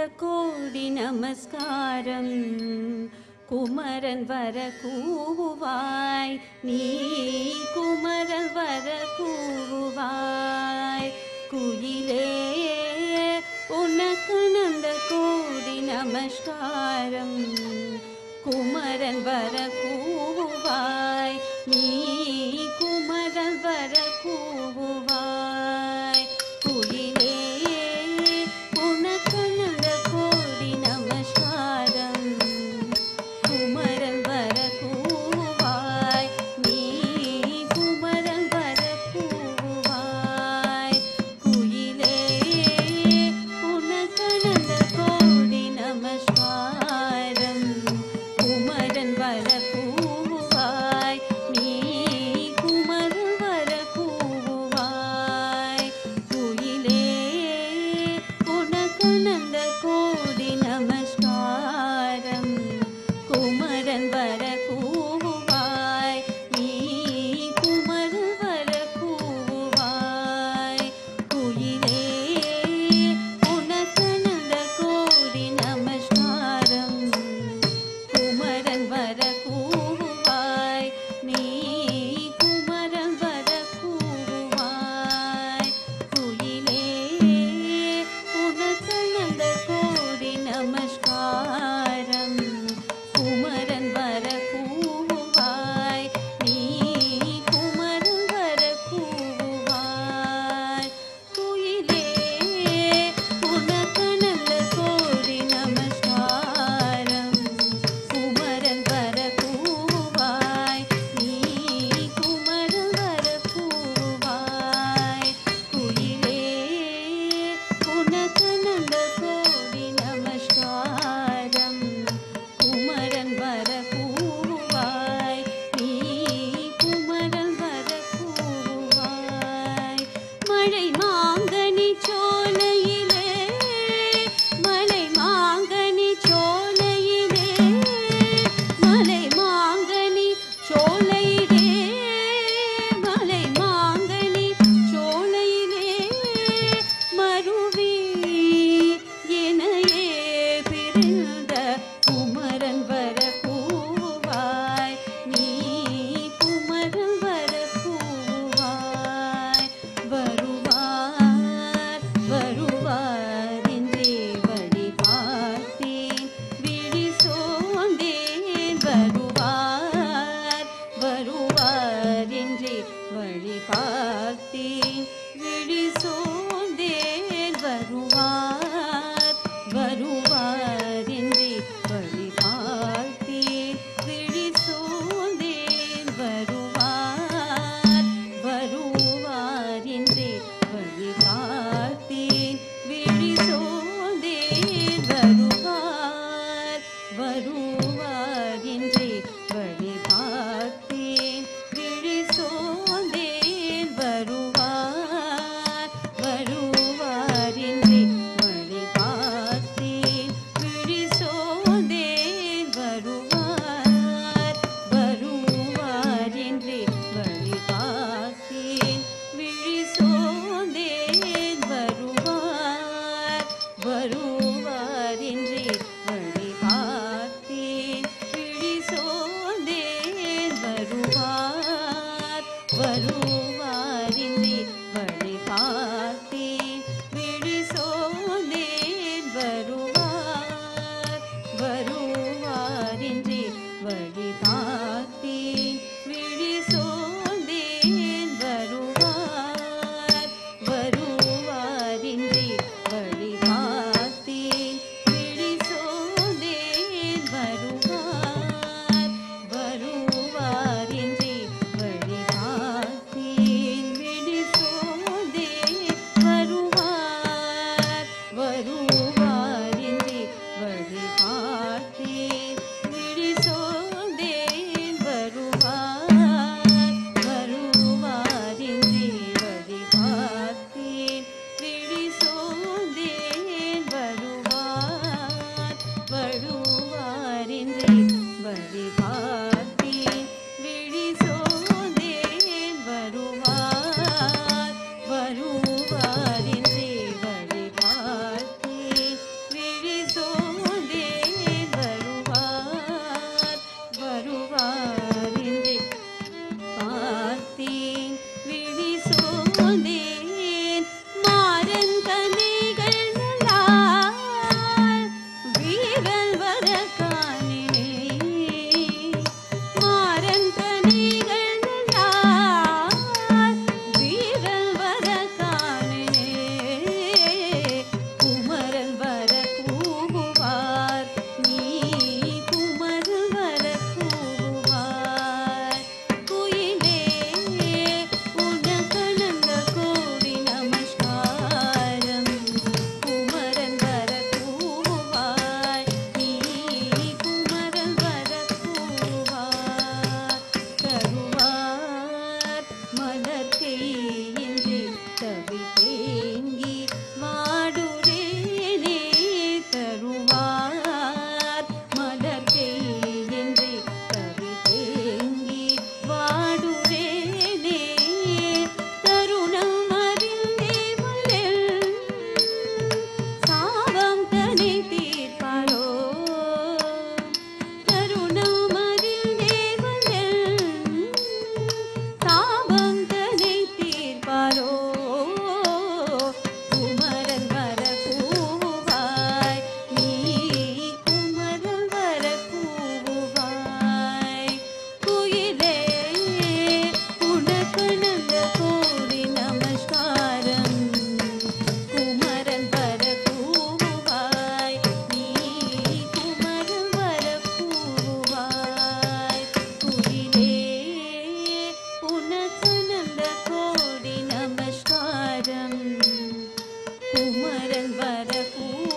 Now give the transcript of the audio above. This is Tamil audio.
கோடி நமஸ்காரம் குமரன் வர கூவாய் நீ குமரன் வர கூவாய் குயிலே உனக்கு நந்த கோடி நமஸ்காரம் குமரன் வர கூவாய் நீ குமரன் வர கூவாய் குயிலே உனக்கு நந்த கோடி நமஸ்காரம் குமரன் வர கூவாய் நீ குமரன் வர கூவாய் குயிலே உனக்கு நந்த கோடி நமஸ்காரம் குமரன் வர கூவாய் நீ குமரன் வர கூவாய் குயிலே உனக்கு நந்த கோடி நமஸ்காரம் குமரன் வர கூவாய் நீ குமரன் வர கூவாய் குயிலே உனக்கு நந்த கோடி நமஸ்காரம் குமரன் வர கூவாய் நீ குமரன் வர கூவாய் குயிலே உனக்கு நந்த கோடி நமஸ்காரம் குமரன் வர கூவாய் நீ குமரன் வர கூவாய் குயிலே உனக்கு நந்த கோடி நமஸ்காரம் குமரன் வர கூவாய் நீ குமரன் வர கூவாய் குயிலே உனக்கு நந்த கோடி நமஸ்காரம் குமரன் வர கூவாய் நீ குமரன் வர கூவாய் மழை மாங்கனி சோலையிலே மலை மாங்கனி சோலையிலே மலை மாங்கனி சோலையிலே மலை மாங்கனி சோலையிலே மருவி எனையே பிரிந்த குமரன் வர கூவாய் நீ குமரன் வர கூவாய் வருவார் வருவார் என்றே வழி பார்த்தேன் விழி சோந்தேன் வருவார் வருவார் என்றே வழி பார்த்தேன் விழி சோந்தேன் வருவார் வருவார் என்றே வழி பார்த்தேன் விழி சோந்தேன் வருவார் வருவார் என்றே வழி பார்த்தேன் விழி சோந்தேன் வருவார் வருவார் என்றே வழி பார்த்தேன் விழி சோந்தேன் வருவார் வருவார் என்றே வழி பார்த்தேன் விழி சோந்தேன் வருவார் வருவார் என்றே வழி பார்த்தேன் விழி சோந்தேன் வருவார் வருவார் குமரன் வரக்கூடும்